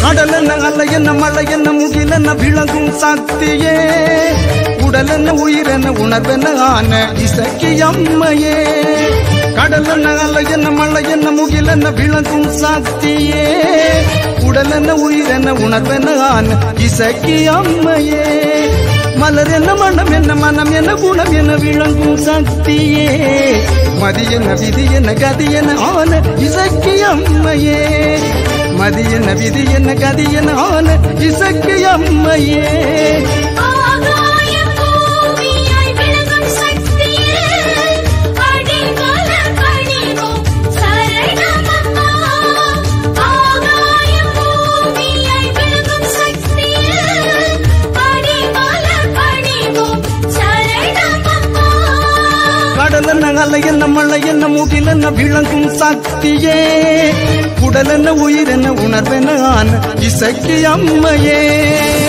கடல் என்ன அல்ல என்ன மழை என்ன முகில் என்ன விளங்கும் சக்தியே உடல் என்ன உயிர் என்ன உணர்வென்ன ஆன இசைக்கு அம்மையே கடல் என்ன அல்ல என்ன மழை என்ன முகில் என்ன விளங்கும் சக்தியே உடல் என்ன உயிர் என்ன உணர்வென்ன ஆன இசைக்கு அம்மையே மலர் என்ன மனம் என்ன மனம் என்ன குணம் என்ன விளங்கும் சக்தியே மதி என்ன விதி என்ன கதி என்ன ஆன இசைக்கு அம்மையே மதி என்ன விதி என்ன கதி என்ன ஆன இசைக்கு அம்மையே ஆகாயம் பூமியாய் விளங்கும் சக்தியே அடிமலர் பணிவோம் சரணமம்மா ஆகாயம் பூமியாய் விளங்கும் சக்தியே அடிமலர் பணிவோம் சரணமம்மா கடல் என்ன அலை என்ன மழை என்ன மூக்கில் என்ன விளங்கும் சக்தியே உடல் என்ன உயிர் என்ன உணர்வென ஆன இசைக்கு அம்மையே